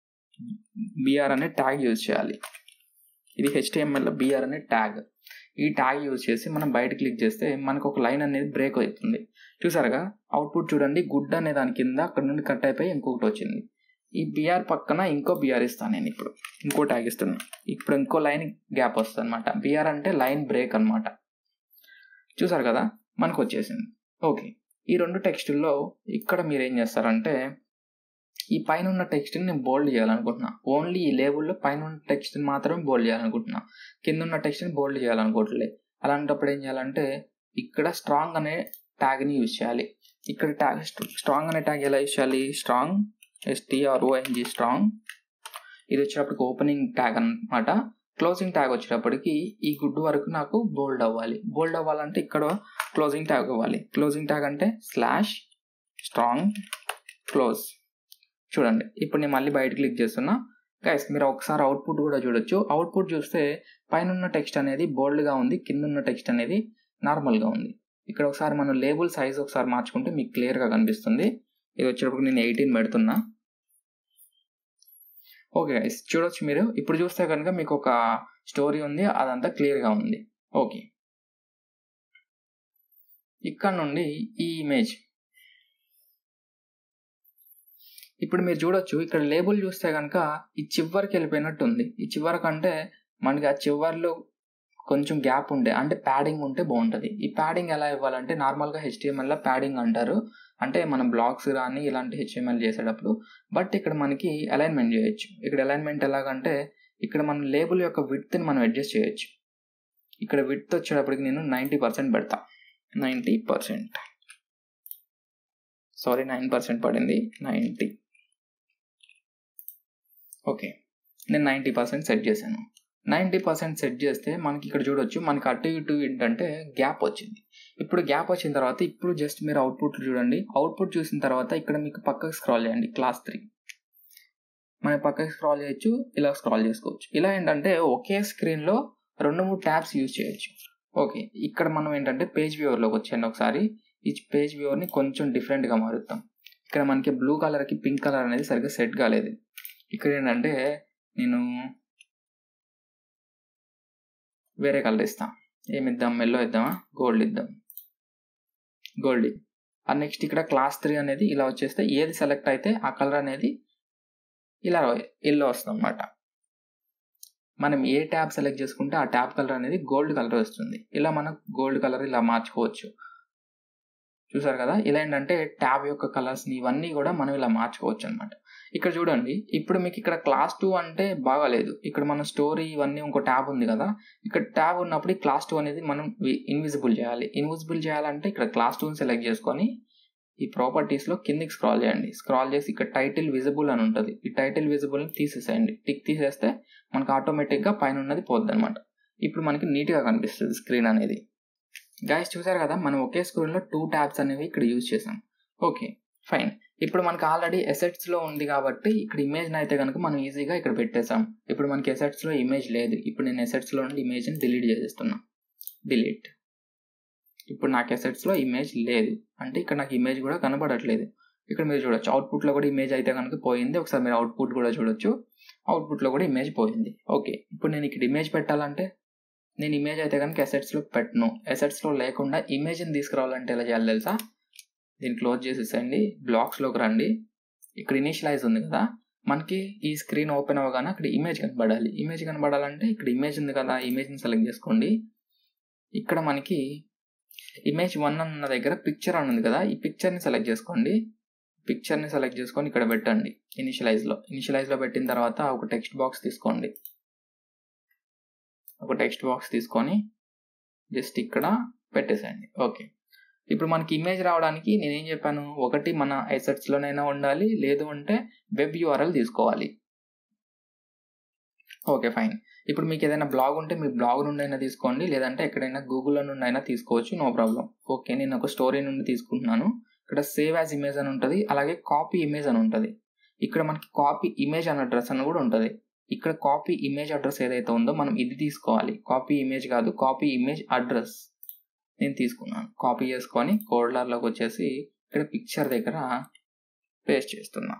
బిఆర్ అనే ట్యాగ్ యూజ్ చేయాలి ఇది హెచ్టిఎంఎల్లో బిఆర్ అనే ట్యాగ్ ఈ ట్యాగ్ యూజ్ చేసి మనం బయట క్లిక్ చేస్తే మనకు ఒక లైన్ అనేది బ్రేక్ అవుతుంది చూసారుగా అవుట్పుట్ చూడండి గుడ్ అనే దాని కింద అక్కడ నుండి కట్ అయిపోయి ఇంకొకటి వచ్చింది ఈ బిఆర్ పక్కన ఇంకో బిఆర్ ఇస్తాను నేను ఇప్పుడు ఇంకో ట్యాగ్ ఇస్తాను ఇప్పుడు ఇంకో లైన్ గ్యాప్ వస్తుంది అనమాట బిఆర్ అంటే లైన్ బ్రేక్ అనమాట చూసారు కదా మనకు వచ్చేసింది ఓకే ఈ రెండు టెక్స్టుల్లో ఇక్కడ మీరు ఏం చేస్తారంటే ఈ పైన ఉన్న టెక్స్ట్ని నేను బోల్డ్ చేయాలనుకుంటున్నా ఓన్లీ ఈ లేబుల్లో పైన ఉన్న టెక్స్ట్ని మాత్రమే బోల్డ్ చేయాలనుకుంటున్నా కింద ఉన్న టెక్స్ట్ని బోల్డ్ చేయాలనుకోవట్లేదు అలాంటప్పుడు ఏం చేయాలంటే ఇక్కడ స్ట్రాంగ్ అనే ట్యాగ్ని యూజ్ చేయాలి ఇక్కడ ట్యాగ్ స్ట్రాంగ్ అనే ట్యాగ్ ఎలా యూజ్ చేయాలి స్ట్రాంగ్ ఎస్టీఆర్ఓఎన్జి స్ట్రాంగ్ ఇది వచ్చేటప్పటికి ఓపెనింగ్ ట్యాగ్ అనమాట క్లోజింగ్ ట్యాగ్ వచ్చేటప్పటికి ఈ గుడ్ వరకు నాకు బోల్డ్ అవ్వాలి బోల్డ్ అవ్వాలంటే ఇక్కడ క్లోజింగ్ ట్యాగ్ అవ్వాలి క్లోజింగ్ ట్యాగ్ అంటే స్లాష్ స్ట్రాంగ్ క్లోజ్ చూడండి ఇప్పుడు నేను మళ్ళీ బయట క్లిక్ చేస్తున్నా గైస్ మీరు ఒకసారి అవుట్పుట్ కూడా చూడొచ్చు అవుట్పుట్ చూస్తే పైన ఉన్న టెక్స్ట్ అనేది బోల్డ్గా ఉంది కింద ఉన్న టెక్స్ట్ అనేది నార్మల్గా ఉంది ఇక్కడ ఒకసారి మనం లేబుల్ సైజ్ ఒకసారి మార్చుకుంటే మీకు క్లియర్గా కనిపిస్తుంది ఇది వచ్చేటప్పుడు నేను ఎయిటీన్ పెడుతున్నా ఓకే గైస్ చూడొచ్చు మీరు ఇప్పుడు చూస్తే కనుక మీకు ఒక స్టోరీ ఉంది అదంతా క్లియర్గా ఉంది ఓకే ఇక్కడ నుండి ఈ ఇమేజ్ ఇప్పుడు మీరు చూడొచ్చు ఇక్కడ లేబుల్ చూస్తే కనుక ఈ చివరికి వెళ్ళిపోయినట్టు ఉంది ఈ చివరికి అంటే మనకి ఆ చివర్లో కొంచెం గ్యాప్ ఉండే అంటే ప్యాడింగ్ ఉంటే బాగుంటుంది ఈ ప్యాడింగ్ ఎలా ఇవ్వాలంటే నార్మల్గా హెచ్టిఎంఎల్లో ప్యాడింగ్ అంటారు అంటే మనం బ్లాగ్స్ కానీ ఇలాంటి హెచ్టిఎంఎల్ చేసేటప్పుడు బట్ ఇక్కడ మనకి అలైన్మెంట్ చేయొచ్చు ఇక్కడ అలైన్మెంట్ ఎలాగంటే ఇక్కడ మనం లేబుల్ యొక్క విడ్త్ని మనం అడ్జస్ట్ చేయొచ్చు ఇక్కడ విడ్త్ వచ్చేటప్పటికి నేను నైంటీ పర్సెంట్ పెడతా ninety percent sorry nine percent పడింది నైంటీ ఓకే నేను నైంటీ పర్సెంట్ సెట్ చేశాను నైంటీ పర్సెంట్ సెట్ చేస్తే మనకి ఇక్కడ చూడొచ్చు మనకి అటు ఇటు ఏంటంటే గ్యాప్ వచ్చింది ఇప్పుడు గ్యాప్ వచ్చిన తర్వాత ఇప్పుడు జస్ట్ మీరు అవుట్పుట్ చూడండి అవుట్పుట్ చూసిన తర్వాత ఇక్కడ మీకు పక్కకి స్క్రాల్ చేయండి క్లాస్ త్రీ మనం పక్కకి స్క్రాల్ చేయొచ్చు ఇలా స్క్రాల్ చేసుకోవచ్చు ఇలా ఏంటంటే ఒకే స్క్రీన్లో రెండు మూడు ట్యాబ్స్ యూజ్ చేయొచ్చు ఓకే ఇక్కడ మనం ఏంటంటే పేజ్ వ్యూవర్లోకి వచ్చాను ఒకసారి ఈ పేజ్ వ్యూవర్ని కొంచెం డిఫరెంట్గా మారుస్తాం ఇక్కడ మనకి బ్లూ కలర్కి పింక్ కలర్ అనేది సరిగ్గా సెట్ కాలేదు ఇక్కడ ఏంటంటే నేను వేరే కలర్ ఇస్తాం ఏమి ఇద్దాం ఎల్లో ఇద్దామా గోల్డ్ ఇద్దాం గోల్డ్ ఆ నెక్స్ట్ ఇక్కడ క్లాస్ త్రీ అనేది ఇలా వచ్చేస్తే ఏది సెలెక్ట్ అయితే ఆ కలర్ అనేది ఇలా ఎల్లో వస్తుంది అనమాట మనం ఏ ట్యాబ్ సెలెక్ట్ చేసుకుంటే ఆ ట్యాబ్ కలర్ అనేది గోల్డ్ కలర్ వస్తుంది ఇలా మనం గోల్డ్ కలర్ ఇలా మార్చుకోవచ్చు చూసారు కదా ఇలా ఏంటంటే ట్యాబ్ యొక్క కలర్స్ని ఇవన్నీ కూడా మనం ఇలా మార్చుకోవచ్చు అనమాట ఇక్కడ చూడండి ఇప్పుడు మీకు ఇక్కడ క్లాస్ టూ అంటే బాగాలేదు ఇక్కడ మన స్టోరీ ఇవన్నీ ఇంకో ట్యాబ్ ఉంది కదా ఇక్కడ ట్యాబ్ ఉన్నప్పుడు ఈ క్లాస్ టూ అనేది మనం ఇన్విజిబుల్ చేయాలి ఇన్విజిబుల్ చేయాలంటే ఇక్కడ క్లాస్ టూని సెలెక్ట్ చేసుకొని ఈ ప్రాపర్టీస్లో కిందికి స్క్రాల్ చేయండి స్క్రాల్ చేసి ఇక్కడ టైటిల్ విజిబుల్ అని ఉంటుంది ఈ టైటిల్ విజిబుల్ని తీసేసేయండి టిక్ తీసేస్తే మనకు ఆటోమేటిక్గా పైన ఉన్నది పోద్ది అనమాట ఇప్పుడు మనకి నీట్గా కనిపిస్తుంది స్క్రీన్ అనేది గాయస్ చూసారు కదా మనం ఒకే స్క్రీన్లో టూ ట్యాబ్స్ అనేవి ఇక్కడ యూజ్ చేసాం ఓకే ఫైన్ ఇప్పుడు మనకి ఆల్రెడీ ఎసెట్స్లో ఉంది కాబట్టి ఇక్కడ ఇమేజ్ని అయితే కనుక మనం ఈజీగా ఇక్కడ పెట్టేసాం ఇప్పుడు మనకి ఎసెట్స్లో ఇమేజ్ లేదు ఇప్పుడు నేను ఎసెట్స్లో నుండి ఇమేజ్ని డిలీట్ చేసేస్తున్నా డిలీట్ ఇప్పుడు నాకు ఎసెట్స్లో ఇమేజ్ లేదు అంటే ఇక్కడ నాకు ఇమేజ్ కూడా కనబడట్లేదు ఇక్కడ మీరు చూడొచ్చు అవుట్పుట్లో కూడా ఇమేజ్ అయితే కనుక పోయింది ఒకసారి మీరు అవుట్పుట్ కూడా చూడొచ్చు అవుట్పుట్లో కూడా ఇమేజ్ పోయింది ఓకే ఇప్పుడు నేను ఇక్కడ ఇమేజ్ పెట్టాలంటే నేను ఇమేజ్ అయితే కనుక ఎసెట్స్లో పెట్టను ఎసెట్స్లో లేకుండా ఇమేజ్ని తీసుకురావాలంటే ఎలా చేయాలి తెలుసా దీన్ని క్లోజ్ చేసేసండి బ్లాక్స్లోకి రండి ఇక్కడ ఇనిషియలైజ్ ఉంది కదా మనకి ఈ స్క్రీన్ ఓపెన్ అవ్వగానే అక్కడ ఇమేజ్ కనబడాలి ఇమేజ్ కనబడాలంటే ఇక్కడ ఇమేజ్ ఉంది కదా ఇమేజ్ని సెలెక్ట్ చేసుకోండి ఇక్కడ మనకి ఇమేజ్ వన్ అన్న దగ్గర పిక్చర్ అని ఉంది కదా ఈ పిక్చర్ని సెలెక్ట్ చేసుకోండి పిక్చర్ని సెలెక్ట్ చేసుకొని ఇక్కడ పెట్టండి ఇనిషియలైజ్లో ఇనిషియలైజ్లో పెట్టిన తర్వాత ఒక టెక్స్ట్ బాక్స్ తీసుకోండి ఒక టెక్స్ట్ బాక్స్ తీసుకొని జస్ట్ ఇక్కడ పెట్టేసేయండి ఓకే ఇప్పుడు మనకి ఇమేజ్ రావడానికి నేనేం చెప్పాను ఒకటి మన ఎసెట్స్లోనైనా ఉండాలి లేదు అంటే వెబ్ యూఆర్ఎల్ తీసుకోవాలి ఓకే ఫైన్ ఇప్పుడు మీకు ఏదైనా బ్లాగ్ ఉంటే మీ బ్లాగ్ నుండి అయినా తీసుకోండి లేదంటే ఎక్కడైనా గూగుల్లో నుండి అయినా తీసుకోవచ్చు నో ప్రాబ్లం ఓకే నేను ఒక స్టోరీ నుండి తీసుకుంటున్నాను ఇక్కడ సేవ్ యాజ్ ఇమేజ్ అని ఉంటుంది అలాగే కాపీ ఇమేజ్ అని ఉంటుంది ఇక్కడ మనకి కాపీ ఇమేజ్ అన్న అడ్రస్ అని కూడా ఉంటుంది ఇక్కడ కాపీ ఇమేజ్ అడ్రస్ ఏదైతే ఉందో మనం ఇది తీసుకోవాలి కాపీ ఇమేజ్ కాదు కాపీ ఇమేజ్ అడ్రస్ నేను తీసుకున్నాను కాపీ చేసుకొని కోడ్లర్లోకి వచ్చేసి ఇక్కడ పిక్చర్ దగ్గర పేస్ట్ చేస్తున్నా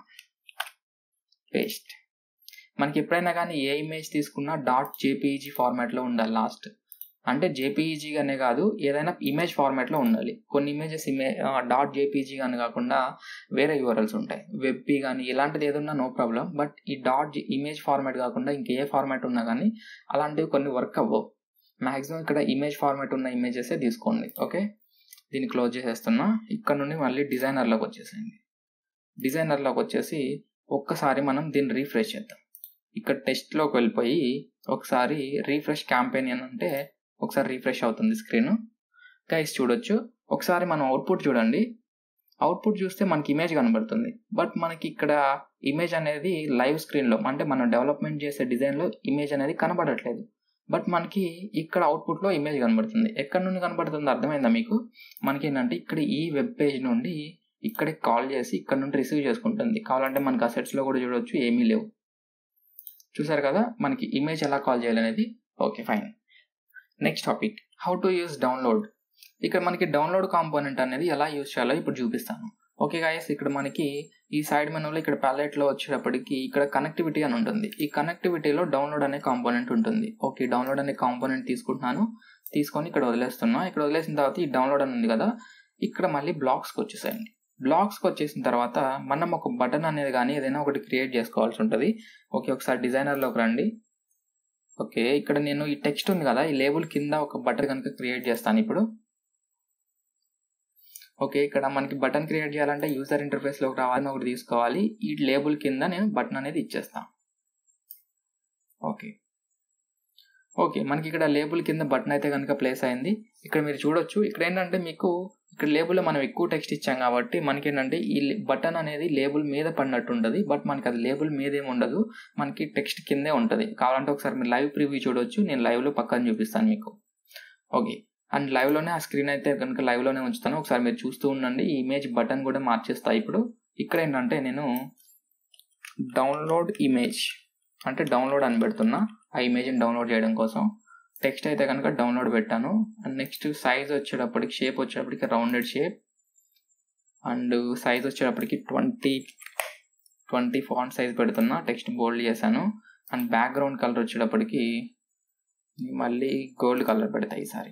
పేస్ట్ మనకి ఎప్పుడైనా కానీ ఏ ఇమేజ్ తీసుకున్నా డాట్ జేపీఈజీ ఫార్మాట్లో ఉండాలి లాస్ట్ అంటే జేపీఈజీ అనే కాదు ఏదైనా ఇమేజ్ ఫార్మాట్లో ఉండాలి కొన్ని ఇమేజెస్ ఇమే డాట్ జేపీజీ కానీ కాకుండా వేరే యూఆర్ఎల్స్ ఉంటాయి వెబ్బీ కానీ ఇలాంటిది ఏదన్నా నో ప్రాబ్లం బట్ ఈ డాట్ ఇమేజ్ ఫార్మాట్ కాకుండా ఇంకే ఫార్మాట్ ఉన్నా కానీ అలాంటివి కొన్ని వర్క్ అవ్వవు మ్యాక్సిమం ఇక్కడ ఇమేజ్ ఫార్మాట్ ఉన్న ఇమేజెస్ తీసుకోండి ఓకే దీన్ని క్లోజ్ చేసేస్తున్నా ఇక్కడ నుండి మళ్ళీ డిజైనర్లోకి వచ్చేసేయండి డిజైనర్లోకి వచ్చేసి ఒక్కసారి మనం దీన్ని రీఫ్రెష్ చేద్దాం ఇక్కడ టెస్ట్లోకి వెళ్ళిపోయి ఒకసారి రీఫ్రెష్ క్యాంపెయిన్ అని అంటే ఒకసారి రీఫ్రెష్ అవుతుంది స్క్రీన్ గైస్ చూడొచ్చు ఒకసారి మనం అవుట్పుట్ చూడండి అవుట్పుట్ చూస్తే మనకి ఇమేజ్ కనబడుతుంది బట్ మనకి ఇక్కడ ఇమేజ్ అనేది లైవ్ స్క్రీన్లో అంటే మనం డెవలప్మెంట్ చేసే డిజైన్లో ఇమేజ్ అనేది కనబడట్లేదు బట్ మనకి ఇక్కడ అవుట్పుట్లో ఇమేజ్ కనబడుతుంది ఎక్కడ నుండి కనబడుతుంది అర్థమైందా మీకు మనకి ఏంటంటే ఇక్కడ ఈ వెబ్ పేజ్ నుండి ఇక్కడికి కాల్ చేసి ఇక్కడ నుండి రిసీవ్ చేసుకుంటుంది కావాలంటే మనకి అసెట్స్లో కూడా చూడవచ్చు ఏమీ లేవు చూసారు కదా మనకి ఇమేజ్ ఎలా కాల్ చేయాలనేది okay fine next topic how to use download ఇక్కడ మనకి డౌన్లోడ్ కాంపోనెంట్ అనేది ఎలా యూస్ చేయాలో ఇప్పుడు చూపిస్తాను ఓకే గాయస్ ఇక్కడ మనకి ఈ సైడ్ మెనూలో ఇక్కడ ప్యాలెట్లో వచ్చేటప్పటికి ఇక్కడ కనెక్టివిటీ అని ఉంటుంది ఈ కనెక్టివిటీలో డౌన్లోడ్ అనే కాంపోనెంట్ ఉంటుంది ఓకే డౌన్లోడ్ అనే కాంపోనెంట్ తీసుకుంటున్నాను తీసుకొని ఇక్కడ వదిలేస్తున్నా ఇక్కడ వదిలేసిన తర్వాత ఈ డౌన్లోడ్ అని ఉంది కదా ఇక్కడ మళ్ళీ బ్లాక్స్కి వచ్చేసేయండి బ్లాక్స్కి వచ్చేసిన తర్వాత మనం ఒక బటన్ అనేది కానీ ఏదైనా ఒకటి క్రియేట్ చేసుకోవాల్సి ఉంటుంది ఓకే ఒకసారి డిజైనర్లోకి రండి ఓకే ఇక్కడ నేను ఈ టెక్స్ట్ ఉంది కదా ఈ లేబుల్ కింద ఒక బటన్ కనుక క్రియేట్ చేస్తాను ఇప్పుడు ఓకే ఇక్కడ మనకి బటన్ క్రియేట్ చేయాలంటే యూజర్ ఇంటర్ఫేస్లోకి రావాలని ఒకటి తీసుకోవాలి ఈ లేబుల్ కింద నేను బటన్ అనేది ఇచ్చేస్తాను ఓకే ఓకే మనకి ఇక్కడ లేబుల్ కింద బటన్ అయితే కనుక ప్లేస్ అయింది ఇక్కడ మీరు చూడొచ్చు ఇక్కడ ఏంటంటే మీకు ఇక్కడ లేబుల్లో మనం ఎక్కువ టెక్స్ట్ ఇచ్చాం కాబట్టి మనకి ఏంటంటే ఈ బటన్ అనేది లేబుల్ మీద పడినట్టు ఉంటుంది బట్ మనకి అది లేబుల్ మీద ఏమి ఉండదు మనకి టెక్స్ట్ కిందే ఉంటుంది కావాలంటే ఒకసారి మీరు లైవ్ ప్రివ్యూ చూడొచ్చు నేను లైవ్లో పక్కన చూపిస్తాను మీకు ఓకే అండ్ లైవ్లోనే ఆ స్క్రీన్ అయితే కనుక లైవ్లోనే ఉంచుతాను ఒకసారి మీరు చూస్తూ ఉండండి ఈ ఇమేజ్ బటన్ కూడా మార్చేస్తా ఇప్పుడు ఇక్కడ ఏంటంటే నేను డౌన్లోడ్ ఇమేజ్ అంటే డౌన్లోడ్ అని పెడుతున్నా ఆ ఇమేజ్ని డౌన్లోడ్ చేయడం కోసం టెక్స్ట్ అయితే కనుక డౌన్లోడ్ పెట్టాను అండ్ నెక్స్ట్ సైజ్ వచ్చేటప్పటికి షేప్ వచ్చేటప్పటికి రౌండెడ్ షేప్ అండ్ సైజ్ వచ్చేటప్పటికి ట్వంటీ ట్వంటీ ఫాంట్ సైజ్ పెడుతున్నా టెక్స్ట్ బోల్డ్ చేశాను అండ్ బ్యాక్గ్రౌండ్ కలర్ వచ్చేటప్పటికి మళ్ళీ గోల్డ్ కలర్ పెడతా ఈసారి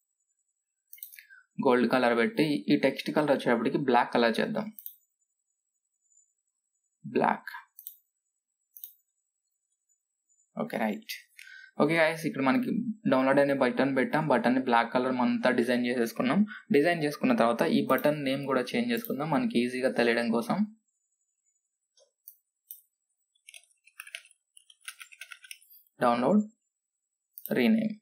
గోల్డ్ కలర్ పెట్టి ఈ టెక్స్ట్ కలర్ వచ్చేటప్పటికి బ్లాక్ కలర్ చేద్దాం black okay right okay guys ఇక్కడ మనకి డౌన్లోడ్ అనే బటన్ పెట్టాం బటన్ని బ్లాక్ కలర్ అంతా డిజైన్ చేసేసుకున్నాం డిజైన్ చేసుకున్న తర్వాత ఈ బటన్ నేమ్ కూడా చేంజ్ చేసుకుందాం మనకి ఈజీగా తెలియడం కోసం డౌన్లోడ్ రీనేమ్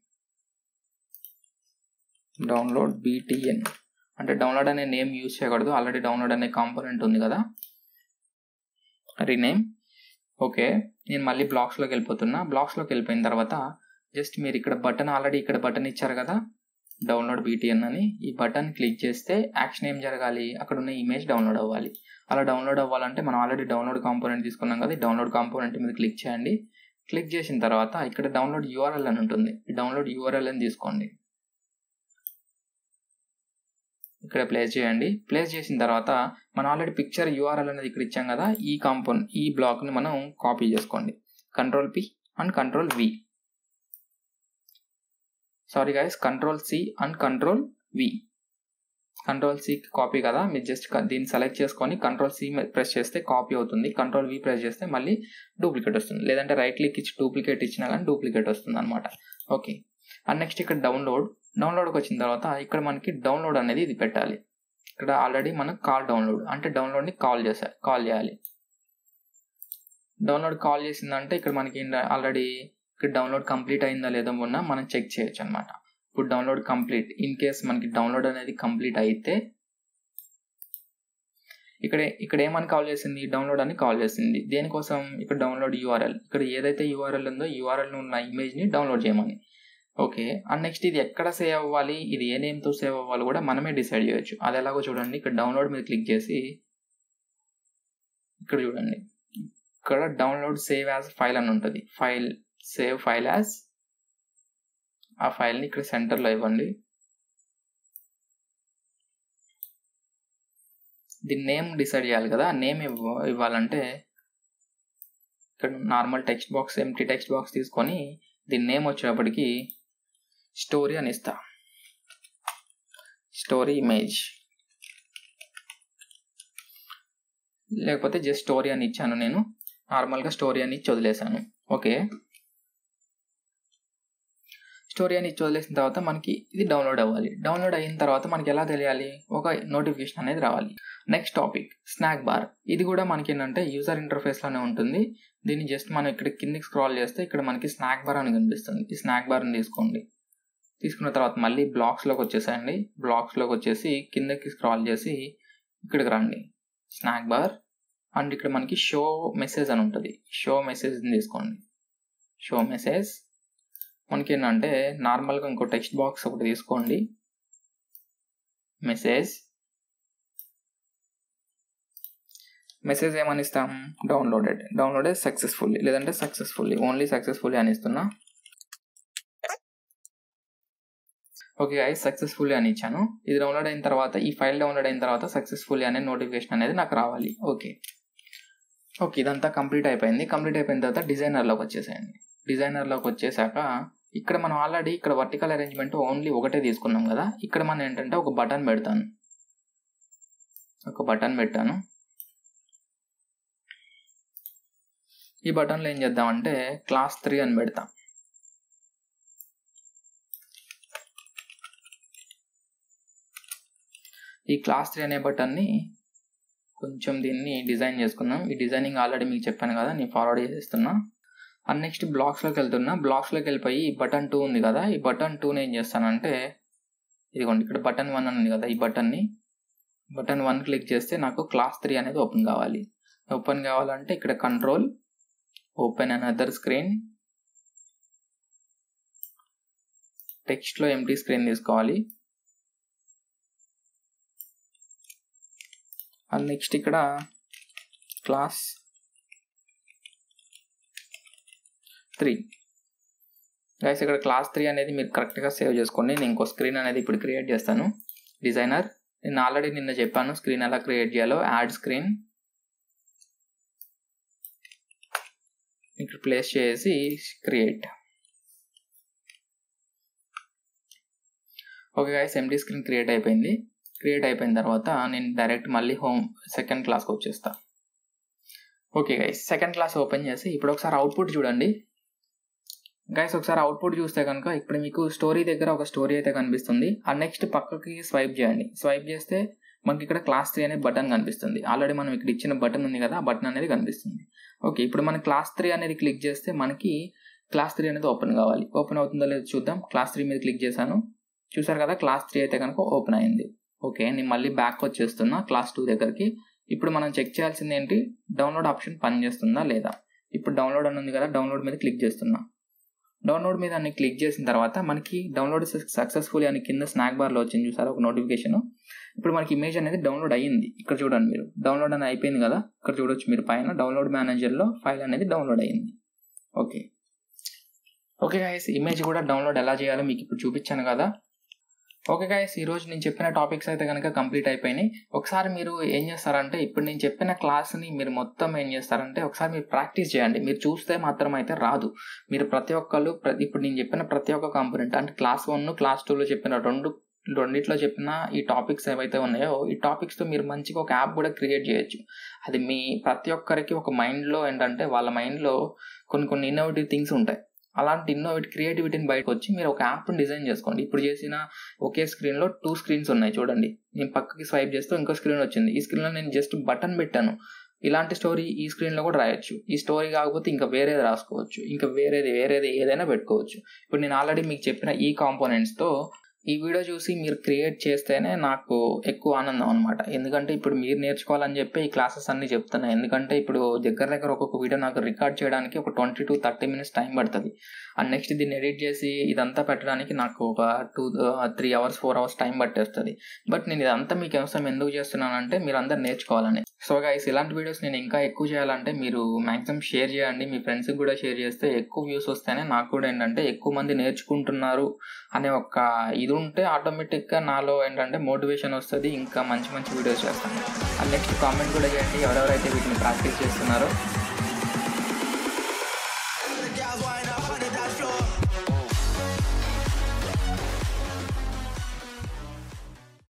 డౌన్లోడ్ బీటీఎన్ అంటే డౌన్లోడ్ అనే నేమ్ యూజ్ చేయకూడదు ఆల్రెడీ డౌన్లోడ్ అనే కాంపోనెంట్ ఉంది కదా రీనేమ్ ఓకే నేను మళ్ళీ బ్లాక్స్లోకి వెళ్ళిపోతున్నా బ్లాక్స్లోకి వెళ్ళిపోయిన తర్వాత జస్ట్ మీరు ఇక్కడ బటన్ ఆల్రెడీ ఇక్కడ బటన్ ఇచ్చారు కదా డౌన్లోడ్ బీటీఎన్ అని ఈ బటన్ క్లిక్ చేస్తే యాక్షన్ ఏం జరగాలి అక్కడ ఉన్న ఇమేజ్ డౌన్లోడ్ అవ్వాలి అలా డౌన్లోడ్ అవ్వాలంటే మనం ఆల్రెడీ డౌన్లోడ్ కాంపోనెంట్ తీసుకున్నాం కదా ఈ డౌన్లోడ్ కాంపోనెంట్ మీద క్లిక్ చేయండి క్లిక్ చేసిన తర్వాత ఇక్కడ డౌన్లోడ్ యూఆర్ఎల్ అని ఉంటుంది ఈ డౌన్లోడ్ యూఆర్ఎల్ అని తీసుకోండి ఇక్కడ ప్లేస్ చేయండి ప్లేస్ చేసిన తర్వాత మనం ఆల్రెడీ పిక్చర్ యూఆర్ఎల్ అనేది ఇక్కడ ఇచ్చాం కదా ఈ కాంపౌండ్ ఈ బ్లాక్ని మనం కాపీ చేసుకోండి control P and control V sorry guys control C and control V control C copy కదా మీరు జస్ట్ దీన్ని సెలెక్ట్ చేసుకొని కంట్రోల్ సి ప్రెస్ చేస్తే కాపీ అవుతుంది కంట్రోల్ వి ప్రెస్ చేస్తే మళ్ళీ డూప్లికేట్ వస్తుంది లేదంటే రైట్ క్లిక్ ఇచ్చి డూప్లికేట్ ఇచ్చినా కానీ డూప్లికేట్ వస్తుంది అనమాట ఓకే అండ్ నెక్స్ట్ ఇక్కడ డౌన్లోడ్ డౌన్లోడ్కి వచ్చిన తర్వాత ఇక్కడ మనకి డౌన్లోడ్ అనేది ఇది పెట్టాలి ఇక్కడ ఆల్రెడీ మనం కాల్ డౌన్లోడ్ అంటే డౌన్లోడ్ని కాల్ చేసా కాల్ చేయాలి డౌన్లోడ్ కాల్ చేసిందంటే ఇక్కడ మనకి ఆల్రెడీ ఇక్కడ డౌన్లోడ్ కంప్లీట్ అయిందా లేదో మొన్న మనం చెక్ చేయొచ్చు అనమాట ఇప్పుడు డౌన్లోడ్ కంప్లీట్ ఇన్ కేస్ మనకి డౌన్లోడ్ అనేది కంప్లీట్ అయితే ఇక్కడ ఇక్కడ ఏమని కాల్ చేసింది డౌన్లోడ్ అని కాల్ చేసింది దేనికోసం ఇక్కడ డౌన్లోడ్ యూఆర్ఎల్ ఇక్కడ ఏదైతే యూఆర్ఎల్ ఉందో యూఆర్ఎల్ ఉన్న ఇమేజ్ని డౌన్లోడ్ చేయమని ఓకే అండ్ నెక్స్ట్ ఇది ఎక్కడ సేవ్ అవ్వాలి ఇది ఏ నేమ్తో సేవ్ అవ్వాలి కూడా మనమే డిసైడ్ చేయొచ్చు అది ఎలాగో చూడండి ఇక్కడ డౌన్లోడ్ మీద క్లిక్ చేసి ఇక్కడ చూడండి ఇక్కడ డౌన్లోడ్ సేవ్ యాజ్ ఫైల్ అని ఉంటుంది ఫైల్ సేవ్ ఫైల్ యాజ్ ఆ ఫైల్ని ఇక్కడ సెంటర్లో ఇవ్వండి దీని నేమ్ డిసైడ్ చేయాలి కదా నేమ్ ఇవ్వ ఇవ్వాలంటే ఇక్కడ normal text box empty text box తీసుకొని దీని నేమ్ వచ్చేటప్పటికి స్టోరీ అని ఇస్తా స్టోరీ ఇమేజ్ లేకపోతే జస్ట్ స్టోరీ అని ఇచ్చాను నేను నార్మల్గా స్టోరీ అని ఇచ్చి వదిలేశాను ఓకే స్టోరీ అని ఇచ్చి వదిలేసిన తర్వాత మనకి ఇది డౌన్లోడ్ అవ్వాలి డౌన్లోడ్ అయిన తర్వాత మనకి ఎలా తెలియాలి ఒక నోటిఫికేషన్ అనేది రావాలి నెక్స్ట్ టాపిక్ స్నాక్ బార్ ఇది కూడా మనకి ఏంటంటే యూజర్ ఇంటర్ఫేస్లోనే ఉంటుంది దీన్ని జస్ట్ మనం ఇక్కడ కిందికి స్క్రాల్ చేస్తే ఇక్కడ మనకి స్నాక్ బార్ అని కనిపిస్తుంది ఈ స్నాక్ బార్ని తీసుకోండి తీసుకున్న తర్వాత మళ్ళీ బ్లాక్స్లోకి వచ్చేసేయండి బ్లాక్స్లోకి వచ్చేసి కిందకి స్క్రాల్ చేసి ఇక్కడికి రండి స్నాక్ బార్ అండ్ ఇక్కడ మనకి షో మెసేజ్ అని ఉంటుంది షో మెసేజ్ని తీసుకోండి షో మెసేజ్ మనకి ఏంటంటే నార్మల్గా ఇంకో టెక్స్ట్ బాక్స్ ఒకటి తీసుకోండి మెసేజ్ మెసేజ్ ఏమని ఇస్తాం డౌన్లోడెడ్ డౌన్లోడెడ్ సక్సెస్ఫుల్లీ లేదంటే సక్సెస్ఫుల్లీ ఓన్లీ సక్సెస్ఫుల్లీ అని ఇస్తున్నా ఓకే ఐ సక్సెస్ఫుల్లీ అని ఇచ్చాను ఇది డౌన్లోడ్ అయిన తర్వాత ఈ ఫైల్ డౌన్లోడ్ అయిన తర్వాత సక్సెస్ఫుల్లీ అనే నోటిఫికేషన్ అనేది నాకు రావాలి ఓకే ఓకే ఇదంతా కంప్లీట్ అయిపోయింది కంప్లీట్ అయిపోయిన తర్వాత డిజైనర్లోకి వచ్చేసేయండి డిజైనర్లోకి వచ్చేసాక ఇక్కడ మనం ఆల్రెడీ ఇక్కడ వర్టికల్ అరేంజ్మెంట్ ఓన్లీ ఒకటే తీసుకున్నాం కదా ఇక్కడ మనం ఏంటంటే ఒక బటన్ పెడతాను ఒక బటన్ పెట్టాను ఈ బటన్లో ఏం చేద్దామంటే క్లాస్ త్రీ అని పెడతాం ఈ క్లాస్ త్రీ అనే బటన్ని కొంచెం దీన్ని డిజైన్ చేసుకుందాం ఈ డిజైనింగ్ ఆల్రెడీ మీకు చెప్పాను కదా నేను ఫార్వర్డ్ చేసేస్తున్నా అండ్ నెక్స్ట్ బ్లాక్స్లోకి వెళ్తున్నా బ్లాక్స్లోకి వెళ్ళిపోయి ఈ బటన్ టూ ఉంది కదా ఈ బటన్ టూని ఏం చేస్తానంటే ఇదిగోండి ఇక్కడ బటన్ వన్ ఉంది కదా ఈ బటన్ని బటన్ వన్ క్లిక్ చేస్తే నాకు క్లాస్ త్రీ అనేది ఓపెన్ కావాలి ఓపెన్ కావాలంటే ఇక్కడ control open another screen టెక్స్ట్లో ఎంటీ స్క్రీన్ తీసుకోవాలి అండ్ నెక్స్ట్ ఇక్కడ క్లాస్ త్రీ గైస్ ఇక్కడ క్లాస్ త్రీ అనేది మీరు కరెక్ట్గా సేవ్ చేసుకోండి నేను ఇంకో స్క్రీన్ అనేది ఇప్పుడు క్రియేట్ చేస్తాను డిజైనర్ నేను ఆల్రెడీ నిన్న చెప్పాను స్క్రీన్ ఎలా క్రియేట్ చేయాలో యాడ్ స్క్రీన్ ఇక్కడ ప్లేస్ చేసి create okay guys empty screen create అయిపోయింది క్రియేట్ అయిపోయిన తర్వాత నేను డైరెక్ట్ మళ్ళీ హోమ్ సెకండ్ క్లాస్కి వచ్చేస్తా okay guys second class open చేసి ఇప్పుడు ఒకసారి అవుట్పుట్ చూడండి గైస్ ఒకసారి అవుట్పుట్ చూస్తే కనుక ఇప్పుడు మీకు స్టోరీ దగ్గర ఒక స్టోరీ అయితే కనిపిస్తుంది ఆ నెక్స్ట్ పక్కకి స్వైప్ చేయండి స్వైప్ చేస్తే మనకి ఇక్కడ క్లాస్ త్రీ అనే బటన్ కనిపిస్తుంది ఆల్రెడీ మనం ఇక్కడ ఇచ్చిన బటన్ ఉంది కదా ఆ బటన్ అనేది కనిపిస్తుంది ఓకే ఇప్పుడు మనం క్లాస్ త్రీ అనేది క్లిక్ చేస్తే మనకి క్లాస్ త్రీ అనేది ఓపెన్ కావాలి ఓపెన్ అవుతుందో లేదో చూద్దాం క్లాస్ త్రీ మీద క్లిక్ చేశాను చూసారు కదా క్లాస్ త్రీ అయితే కనుక ఓపెన్ అయింది ఓకే నేను మళ్ళీ బ్యాక్ వచ్చేస్తున్నా క్లాస్ టూ దగ్గరికి ఇప్పుడు మనం చెక్ చేయాల్సింది ఏంటి డౌన్లోడ్ ఆప్షన్ పనిచేస్తుందా లేదా ఇప్పుడు డౌన్లోడ్ అని ఉంది కదా డౌన్లోడ్ మీద క్లిక్ చేస్తున్నా డౌన్లోడ్ మీద అన్ని క్లిక్ చేసిన తర్వాత మనకి డౌన్లోడ్ సక్సెస్ఫుల్ అని కింద స్నాక్ బార్లో వచ్చింది చూసారు ఒక నోటిఫికేషన్ ఇప్పుడు మనకి ఇమేజ్ అనేది డౌన్లోడ్ అయ్యింది ఇక్కడ చూడండి మీరు డౌన్లోడ్ అనేది అయిపోయింది కదా ఇక్కడ చూడొచ్చు మీరు పైన డౌన్లోడ్ మేనేజర్లో ఫైల్ అనేది డౌన్లోడ్ అయ్యింది ఓకే ఓకే గాయస్ ఇమేజ్ కూడా డౌన్లోడ్ ఎలా చేయాలో మీకు ఇప్పుడు చూపించాను కదా ఓకే గాయస్ ఈరోజు నేను చెప్పిన టాపిక్స్ అయితే కనుక కంప్లీట్ అయిపోయినాయి ఒకసారి మీరు ఏం చేస్తారంటే ఇప్పుడు నేను చెప్పిన క్లాస్ని మీరు మొత్తం ఏం చేస్తారంటే ఒకసారి మీరు ప్రాక్టీస్ చేయండి మీరు చూస్తే మాత్రం అయితే రాదు మీరు ప్రతి ఒక్కళ్ళు ఇప్పుడు నేను చెప్పిన ప్రతి ఒక్క కాంపోనెంట్ అంటే క్లాస్ వన్ క్లాస్ టూలో చెప్పిన రెండు రెండిట్లో చెప్పిన ఈ టాపిక్స్ ఏవైతే ఉన్నాయో ఈ టాపిక్స్తో మీరు మంచిగా ఒక యాప్ కూడా క్రియేట్ చేయొచ్చు అది మీ ప్రతి ఒక్కరికి ఒక మైండ్లో ఏంటంటే వాళ్ళ మైండ్లో కొన్ని కొన్ని ఇన్నోవేటివ్ థింగ్స్ ఉంటాయి అలాంటి ఇన్నోవేట్ క్రియేటివిటీని బయటకు వచ్చి మీరు ఒక యాప్ని డిజైన్ చేసుకోండి ఇప్పుడు చేసిన ఒకే స్క్రీన్లో టూ స్క్రీన్స్ ఉన్నాయి చూడండి నేను పక్కకి స్వైప్ చేస్తే ఇంకో స్క్రీన్ వచ్చింది ఈ స్క్రీన్లో నేను జస్ట్ బటన్ పెట్టాను ఇలాంటి స్టోరీ ఈ స్క్రీన్లో కూడా రాయొచ్చు ఈ స్టోరీ కాకపోతే ఇంకా వేరేది రాసుకోవచ్చు ఇంకా వేరేది వేరేది ఏదైనా పెట్టుకోవచ్చు ఇప్పుడు నేను ఆల్రెడీ మీకు చెప్పిన ఈ కాంపోనెంట్స్తో ఈ వీడియో చూసి మీరు క్రియేట్ చేస్తేనే నాకు ఎక్కువ ఆనందం అనమాట ఎందుకంటే ఇప్పుడు మీరు నేర్చుకోవాలని చెప్పి ఈ క్లాసెస్ అన్ని చెప్తున్నా ఎందుకంటే ఇప్పుడు దగ్గర దగ్గర ఒక్కొక్క వీడియో నాకు రికార్డ్ చేయడానికి ఒక twenty to thirty minutes time పడుతుంది అండ్ నెక్స్ట్ దీన్ని ఎడిట్ చేసి ఇదంతా పెట్టడానికి నాకు ఒక two three hours four hours time పట్టేస్తుంది బట్ నేను ఇదంతా మీకు అవసరం ఎందుకు చేస్తున్నానంటే మీరు అందరు నేర్చుకోవాలని సో గైస్ ఇలాంటి వీడియోస్ నేను ఇంకా ఎక్కువ చేయాలంటే మీరు మ్యాక్సిమం షేర్ చేయండి మీ ఫ్రెండ్స్కి కూడా షేర్ చేస్తే ఎక్కువ వ్యూస్ వస్తేనే నాకు కూడా ఏంటంటే ఎక్కువ మంది నేర్చుకుంటున్నారు అనే ఒక ఇది ఉంటే ఆటోమేటిక్గా నాలో ఏంటంటే మోటివేషన్ వస్తుంది ఇంకా మంచి మంచి వీడియోస్ చేస్తాను అండ్ నెక్స్ట్ కామెంట్ కూడా చేయండి ఎవరెవరైతే వీటిని ప్రాక్టీస్ చేస్తున్నారో